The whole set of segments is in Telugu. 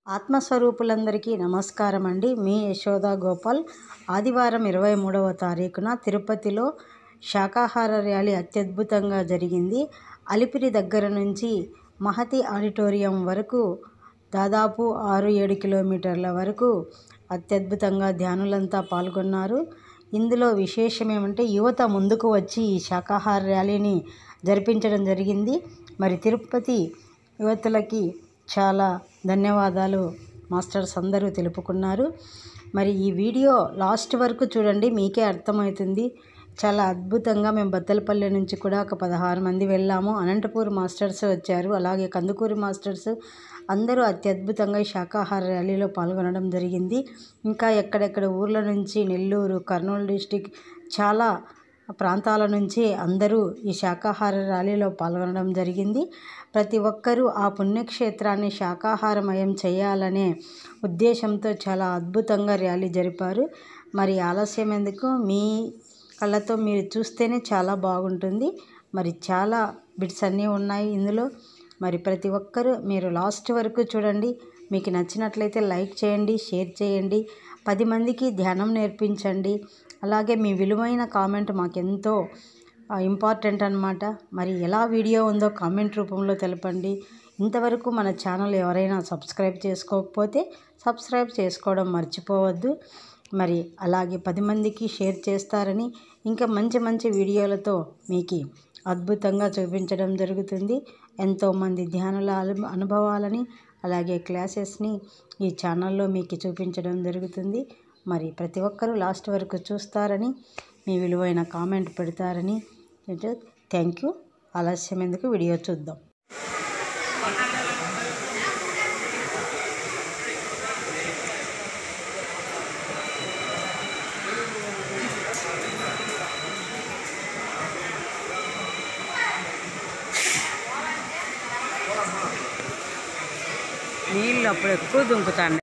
ఆత్మస్వరూపులందరికీ నమస్కారం అండి మీ యశోద గోపాల్ ఆదివారం ఇరవై మూడవ తారీఖున తిరుపతిలో శాకాహార ర్యాలీ అత్యద్భుతంగా జరిగింది అలిపిరి దగ్గర నుంచి మహతి ఆడిటోరియం వరకు దాదాపు ఆరు ఏడు కిలోమీటర్ల వరకు అత్యద్భుతంగా ధ్యానులంతా పాల్గొన్నారు ఇందులో విశేషం ఏమంటే యువత ముందుకు వచ్చి ఈ శాకాహార ర్యాలీని జరిపించడం జరిగింది మరి తిరుపతి యువతులకి చాలా ధన్యవాదాలు మాస్టర్స్ అందరూ తెలుపుకున్నారు మరి ఈ వీడియో లాస్ట్ వరకు చూడండి మీకే అర్థమవుతుంది చాలా అద్భుతంగా మేము బత్తలపల్లి నుంచి కూడా ఒక పదహారు మంది వెళ్ళాము అనంతపూర్ మాస్టర్స్ వచ్చారు అలాగే కందుకూరి మాస్టర్స్ అందరూ అత్యద్భుతంగా ఈ శాకాహార ర్యాలీలో పాల్గొనడం జరిగింది ఇంకా ఎక్కడెక్కడ ఊర్ల నుంచి నెల్లూరు కర్నూలు డిస్టిక్ చాలా ప్రాంతాల నుంచి అందరూ ఈ శాకాహార ర్యాలీలో పాల్గొనడం జరిగింది ప్రతి ఒక్కరూ ఆ పుణ్యక్షేత్రాన్ని శాకాహారమయం చేయాలనే ఉద్దేశంతో చాలా అద్భుతంగా ర్యాలీ జరిపారు మరి ఆలస్యం ఎందుకు మీ కళ్ళతో మీరు చూస్తేనే చాలా బాగుంటుంది మరి చాలా బిట్స్ అన్నీ ఉన్నాయి ఇందులో మరి ప్రతి ఒక్కరూ మీరు లాస్ట్ వరకు చూడండి మీకు నచ్చినట్లయితే లైక్ చేయండి షేర్ చేయండి పది మందికి ధ్యానం నేర్పించండి అలాగే మీ విలువైన కామెంట్ మాకెంతో ఇంపార్టెంట్ అనమాట మరి ఎలా వీడియో ఉందో కామెంట్ రూపంలో తెలపండి ఇంతవరకు మన ఛానల్ ఎవరైనా సబ్స్క్రైబ్ చేసుకోకపోతే సబ్స్క్రైబ్ చేసుకోవడం మర్చిపోవద్దు మరి అలాగే పది మందికి షేర్ చేస్తారని ఇంకా మంచి మంచి వీడియోలతో మీకు అద్భుతంగా చూపించడం జరుగుతుంది ఎంతోమంది ధ్యానుల అను- అనుభవాలని అలాగే క్లాసెస్ని ఈ ఛానల్లో మీకు చూపించడం జరుగుతుంది మరి ప్రతి ఒక్కరూ లాస్ట్ వరకు చూస్తారని మీ విలువైన కామెంట్ పెడతారని థ్యాంక్ యూ ఆలస్యం ఎందుకు వీడియో చూద్దాం నీళ్ళు అప్పుడు ఎక్కువ దుంకుతాండి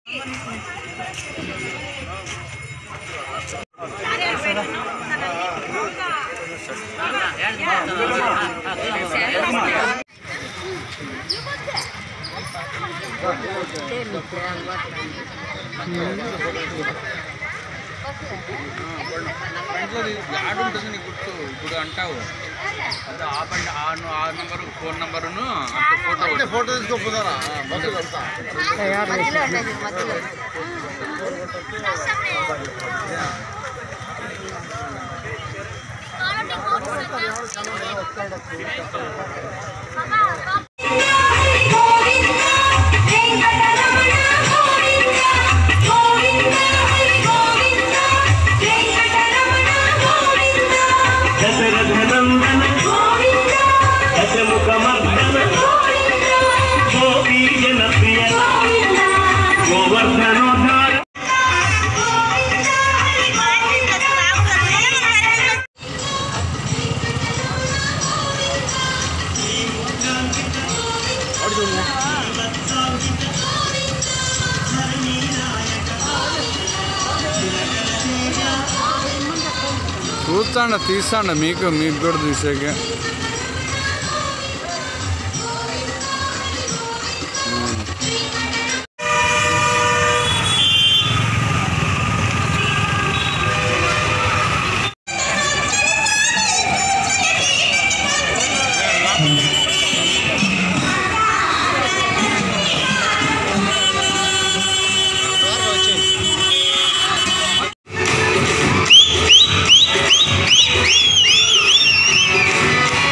దాంట్లో యాడ్ ఉంటుంది నీకు గుర్తు ఇప్పుడు అంటావు అది ఆ బండి ఆ ను- ఆ నంబరు ఫోన్ నంబరును అంత ఫోటో ఒకటి. ఫోటో తీసుకోపోతారా బస్సు వెళ్తా తయారు చేసి దశరథనందన దశముఖమర్దన గోపీజన ప్రియ గోవర్ధనోద్ధార చూస్తాండ తీస్తాండ మీకు మీకు కూడా తీసాక వచ్చేయి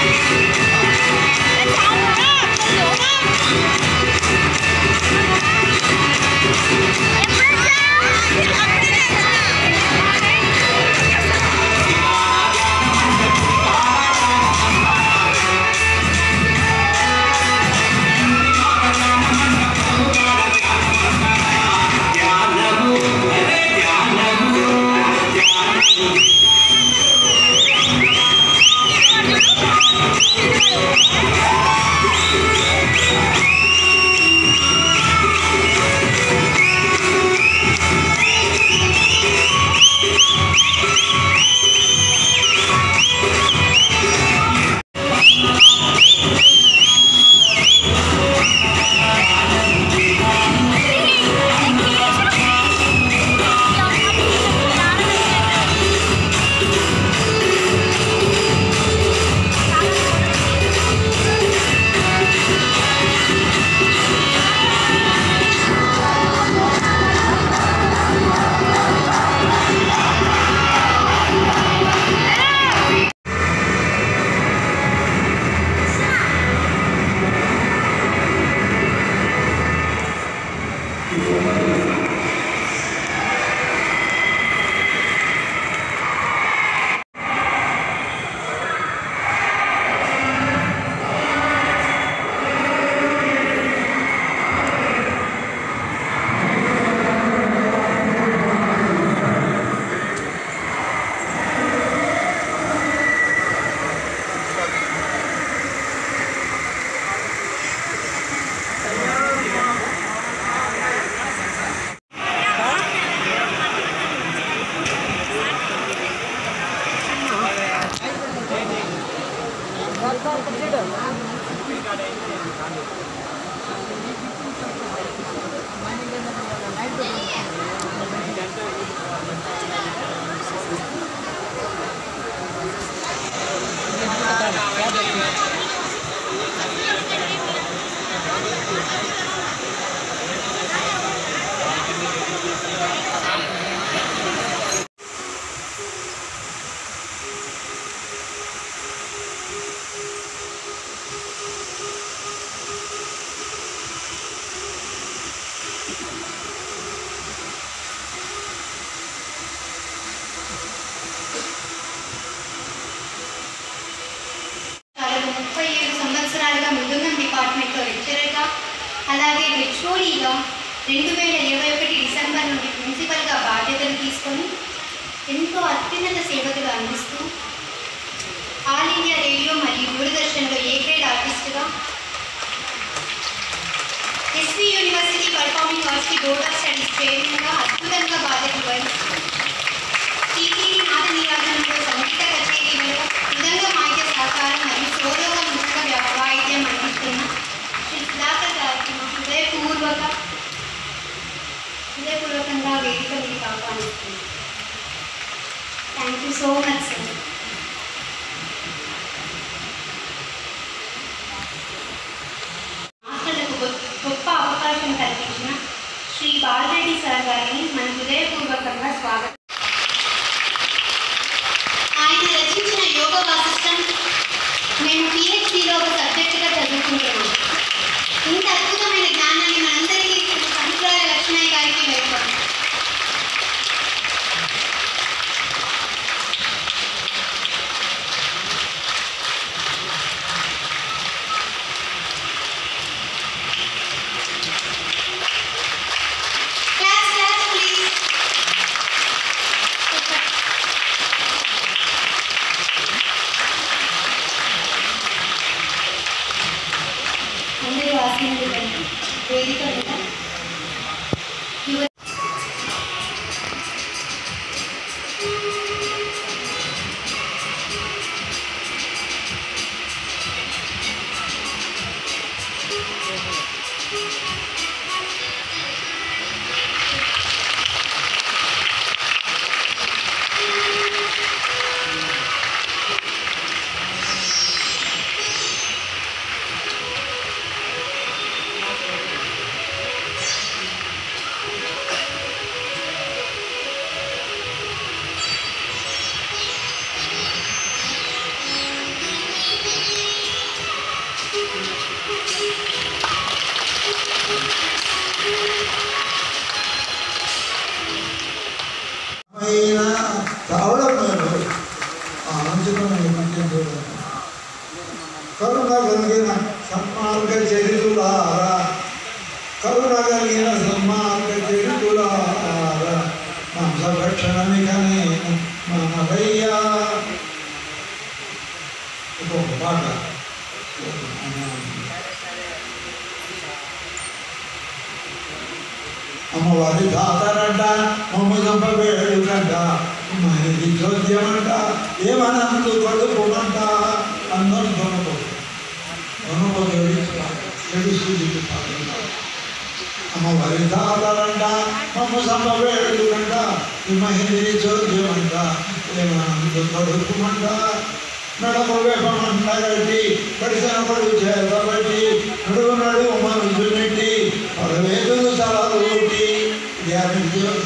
వేల ఇరవై ఒకటి డిసెంబర్ నుండి ప్రిన్సిపల్గా బాధ్యతలు తీసుకొని ఎంతో అత్యున్నత సేవకులు అందిస్తూ ఆల్ ఇండియా రేడియో మరియు దూరదర్శన్లో ఏ గ్రేడ్ ఆర్టిస్ట్గా ఎస్వి యూనివర్సిటీ పర్ఫార్మింగ్ ఆర్ట్స్కి బోర్డ్ ఆఫ్ స్టడీస్ చైర్మన్గా అద్భుతంగా బాధ్యతలు వహిస్తూ టీటీడీ నాద నీరాజనంలో సంగీత కచేరీలలో మృదంగ మాయిద్య సహకారం మరియు సోలోగా మృదంగ వ్యా- వాయిద్యం అందిస్తున్న శ్రీ సుధాకర్ గారికి మా హృదయపూర్వక హృదయపూర్వకంగా వేదిక మీకు ఆహ్వానిస్తున్నాను thank you so much sir మాస్టర్లకు గొ- గొప్ప అవకాశం కల్పించిన శ్రీ బాలరెడ్డి సార్ గారిని మన హృదయపూర్వకంగా స్వాగతం ఆయన రచించిన యోగ వాసిష్టం మేము పిహెచ్డిలో ఒక సబ్జెక్టుగా చదువుకుంటున్నాం ఇంత అద్భుతమైన జ్ఞానాన్ని మనందరికీ సంస్కార లక్ష్మయ్య గారికి వెళ్తాం క్లాస్ క్లాస్ ప్లీజ్ అందరూ ఆసీనులు కండి. వేదిక మీద యువ పైన రావడం లేదు ఆనందమైన కంటెంట్ కరుణ కలిగిన సన్మార్గ చరితులారా కరుణ కలిగిన సన్మార్గ చరితులారా మాంసభక్షణమికనే మనవయ్యా ఇంకొక పాట అమ్మవారి తాతరంట మమ్మ చంపబేడుకంట మహిళి చోద్యమంట ఏమనందు పడుకోమంట అందరూ దొనకు దొనకు ఎడు సూచికి అమ్మవారి తాతరంట మమ్మ చంపబేడుకంట మహిళి చోద్యమంట ఏమనందు పడుకోమంట నడమ వేపమంట గట్టి కడిసిన పడు చేతబట్టి నడువు నడువు మనసు నెట్టి పదవేదులు సలాలు కొట్టి ధ్యానం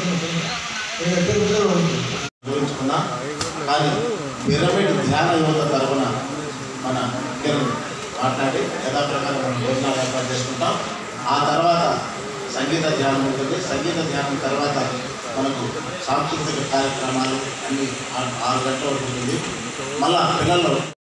వివరించుకున్నా కానీ పిరమిడ్ ధ్యాన యువత తరఫున మన కిరణ్ మాట్లాడి యథాప్రకారం మనం భోజనాలు ఏర్పాటు చేసుకుంటాం ఆ తర్వాత సంగీత ధ్యానం ఉంటుంది సంగీత ధ్యానం తర్వాత మనకు సాంస్కృతిక కార్యక్రమాలు అన్ని ఆ- ఆరు గంటల వరకు ఉంటుంది మళ్ళా పిల్లలు